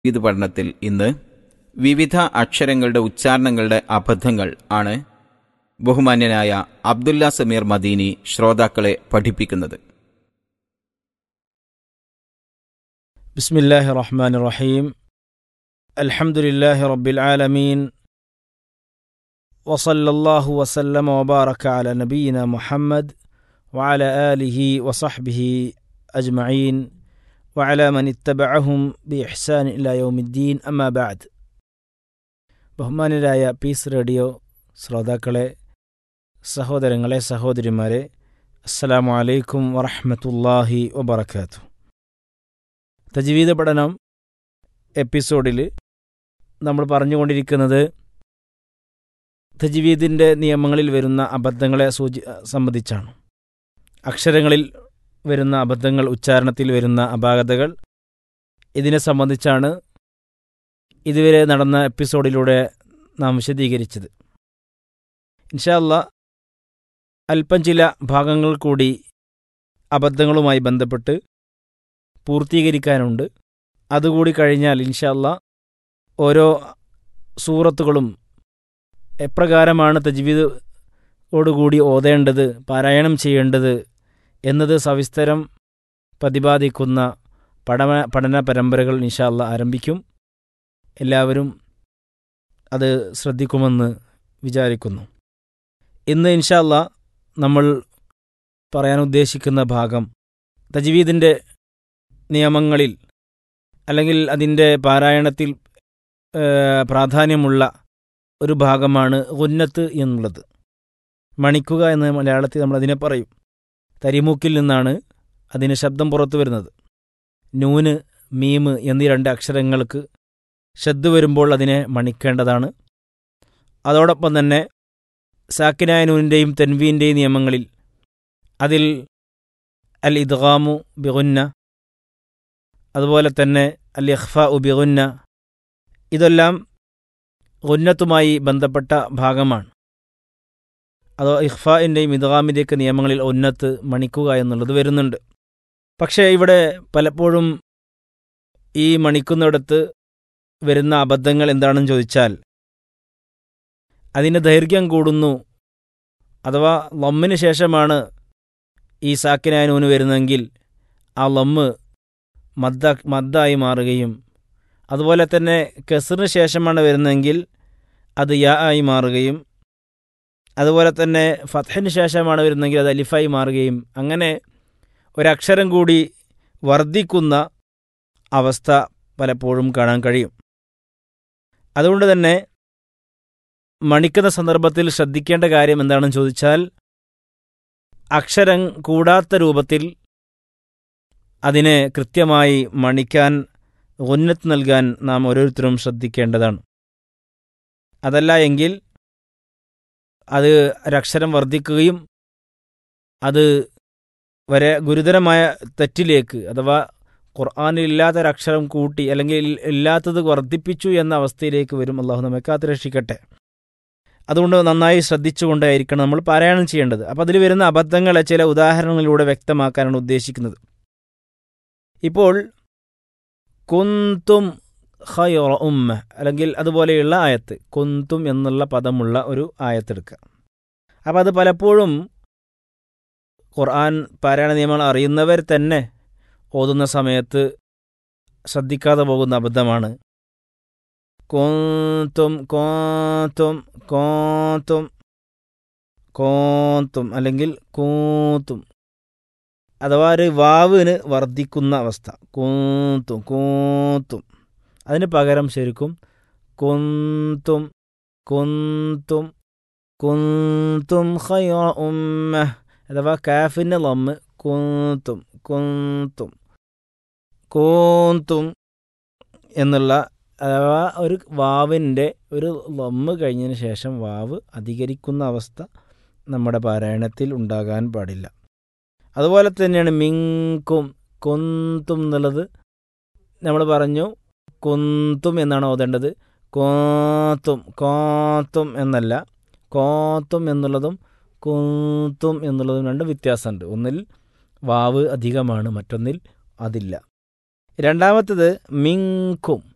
ഇത് പഠനത്തിൽ ഇന്ന് വിവിധ അക്ഷരങ്ങളുടെ ഉച്ചാരണങ്ങളുടെ അബദ്ധങ്ങൾ ആണ് ബഹുമാന്യനായ അബ്ദുല്ല സമീർ മദീനി ശ്രോതാക്കളെ പഠിപ്പിക്കുന്നത് بسم الله الرحمن الرحيم الحمد لله رب العالمين وصلى الله وسلم وبارك على نبينا محمد وعلى آله وصحبه أجمعين وعلى من اتبعهم بإحسان إلى يوم الدين أما بعد ബഹുമാനരായ പീസ് റേഡിയോ ശ്രോതാക്കളെ സഹോദരങ്ങളെ സഹോദരിമാരെ അസ്സലാമു അലൈക്കും വറഹ്മത്തുള്ളാഹി വബറകാതുഹു തജ്വീദ് പഠനം എപ്പിസോഡിൽ നമ്മൾ പറഞ്ഞുകൊണ്ടിരിക്കുന്നത് തജ്വീദിൻ്റെ നിയമങ്ങളിൽ വരുന്ന അബദ്ധങ്ങളെ സൂചി സംബന്ധിച്ചാണ് അക്ഷരങ്ങളിൽ വരുന്ന അബദ്ധങ്ങൾ ഉച്ചാരണത്തിൽ വരുന്ന അപാകതകൾ ഇതിനെ സംബന്ധിച്ചാണ് ഇതുവരെ നടന്ന എപ്പിസോഡിലൂടെ നാം വിശദീകരിച്ചത് ഇൻഷാല്ല അല്പം ചില ഭാഗങ്ങൾ കൂടി അബദ്ധങ്ങളുമായി ബന്ധപ്പെട്ട് പൂർത്തീകരിക്കാനുണ്ട് അതുകൂടി കഴിഞ്ഞാൽ ഇൻഷല്ല ഓരോ സൂറത്തുകളും എപ്രകാരമാണ് തജ്വീദോടുകൂടി ഓതേണ്ടത് പാരായണം ചെയ്യേണ്ടത് എന്നത് സവിസ്തരം പ്രതിപാദിക്കുന്ന പഠന പഠന പരമ്പരകൾ ഇൻഷാല്ല ആരംഭിക്കും എല്ലാവരും അത് ശ്രദ്ധിക്കുമെന്ന് വിചാരിക്കുന്നു ഇന്ന് ഇൻഷാല്ല നമ്മൾ പറയാൻ ഉദ്ദേശിക്കുന്ന ഭാഗം തജ്വീദിൻ്റെ നിയമങ്ങളിൽ അല്ലെങ്കിൽ അതിൻ്റെ പാരായണത്തിൽ പ്രാധാന്യമുള്ള ഒരു ഭാഗമാണ് ഉന്നത്ത് എന്നുള്ളത് മണിക്കുക എന്ന് മലയാളത്തിൽ നമ്മൾ അതിനെ പറയും തരിമൂക്കിൽ നിന്നാണ് അതിന് ശബ്ദം പുറത്തു വരുന്നത് നൂന് മീമ് എന്നീ രണ്ട് അക്ഷരങ്ങൾക്ക് ശബ്ദ വരുമ്പോൾ അതിനെ മണിക്കേണ്ടതാണ് അതോടൊപ്പം തന്നെ സാക്കിനായ നൂനിൻ്റെയും തെൻവീൻ്റെയും നിയമങ്ങളിൽ അതിൽ അൽ ഇദ്ഗാമു ബിഗുന്ന അതുപോലെ തന്നെ അൽ ഇഖ്ഫ ഉബിഗുന്ന ഇതെല്ലാം ഉന്നത്തുമായി ബന്ധപ്പെട്ട ഭാഗമാണ് അതോ ഇഖ്ഫാൻ്റെയും ഇദ്ഗാമിൻ്റെയൊക്കെ നിയമങ്ങളിൽ ഉന്നത്ത് മണിക്കുക എന്നുള്ളത് വരുന്നുണ്ട് പക്ഷേ ഇവിടെ പലപ്പോഴും ഈ മണിക്കുന്നിടത്ത് വരുന്ന അബദ്ധങ്ങൾ എന്താണെന്ന് ചോദിച്ചാൽ അതിന് ദൈർഘ്യം കൂടുന്നു അഥവാ ലമ്മിന് ശേഷമാണ് ഈ സാക്കിനായ നൂന് വരുന്നതെങ്കിൽ ആ ലമ്മ് മദ്ദ മദ്ദായി മാറുകയും അതുപോലെ തന്നെ കെസറിന് ശേഷമാണ് വരുന്നതെങ്കിൽ അത് യാ ആയി മാറുകയും അതുപോലെ തന്നെ ഫത്ഹിന് ശേഷമാണ് വരുന്നതെങ്കിൽ അത് അലിഫായി മാറുകയും അങ്ങനെ ഒരക്ഷരം കൂടി വർദ്ധിക്കുന്ന അവസ്ഥ പലപ്പോഴും കാണാൻ കഴിയും അതുകൊണ്ട് തന്നെ മണിക്കുന്ന സന്ദർഭത്തിൽ ശ്രദ്ധിക്കേണ്ട കാര്യം എന്താണെന്ന് ചോദിച്ചാൽ അക്ഷരം കൂടാത്ത രൂപത്തിൽ അതിനെ കൃത്യമായി മണിക്കാൻ ഉന്നത്ത് നൽകാൻ നാം ഓരോരുത്തരും ശ്രദ്ധിക്കേണ്ടതാണ് അതല്ല എങ്കിൽ അത് ഒരക്ഷരം വർദ്ധിക്കുകയും അത് വരെ ഗുരുതരമായ തെറ്റിലേക്ക് അഥവാ ഖുർആാനിലില്ലാത്തൊരക്ഷരം കൂട്ടി അല്ലെങ്കിൽ ഇല്ലാത്തത് വർദ്ധിപ്പിച്ചു എന്ന അവസ്ഥയിലേക്ക് വരും അള്ളാഹു നമ്മെ കാത്തുരക്ഷിക്കട്ടെ അതുകൊണ്ട് നന്നായി ശ്രദ്ധിച്ചുകൊണ്ടായിരിക്കണം നമ്മൾ പാരായണം ചെയ്യേണ്ടത് അപ്പോൾ അതിൽ വരുന്ന അബദ്ധങ്ങളെ ചില ഉദാഹരണങ്ങളിലൂടെ വ്യക്തമാക്കാനാണ് ഉദ്ദേശിക്കുന്നത് ഇപ്പോൾ കുന്തും ഹയോറ ഉമ്മ അല്ലെങ്കിൽ അതുപോലെയുള്ള ആയത്ത് കുന്തും എന്നുള്ള പദമുള്ള ഒരു ആയത്തെടുക്കുക അപ്പോൾ അത് പലപ്പോഴും ഖുർആൻ പാരായണ നിയമങ്ങൾ അറിയുന്നവർ തന്നെ ഓതുന്ന സമയത്ത് ശ്രദ്ധിക്കാതെ പോകുന്ന അബദ്ധമാണ് കോത്തും കോത്തും കോത്തും കോത്തും അല്ലെങ്കിൽ കൂത്തും അഥവാ ഒരു വാവിന് വർദ്ധിക്കുന്ന അവസ്ഥ കൂത്തും കൂത്തും അതിന് പകരം ശരിക്കും കുന്തും കുന്തും കുന്തും ഹയോ ഉമ്മ അഥവാ കാഫിൻ്റെ ലമ്മ് കുന്തും കുന്തും കൂന്തും എന്നുള്ള അഥവാ ഒരു വാവിൻ്റെ ഒരു ലമ്മ് കഴിഞ്ഞതിന് ശേഷം വാവ് അധികരിക്കുന്ന അവസ്ഥ നമ്മുടെ പാരായണത്തിൽ ഉണ്ടാകാൻ പാടില്ല അതുപോലെ തന്നെയാണ് മിങ്കും കൊന്തും എന്നുള്ളത് നമ്മൾ പറഞ്ഞു കൊന്തും എന്നാണ് ഓതേണ്ടത് കോത്തും കോത്തും എന്നല്ല കോത്തും എന്നുള്ളതും കുന്തും എന്നുള്ളതും രണ്ട് വ്യത്യാസമുണ്ട് ഒന്നിൽ വാവ് അധികമാണ് മറ്റൊന്നിൽ അതില്ല രണ്ടാമത്തത് മിങ്കും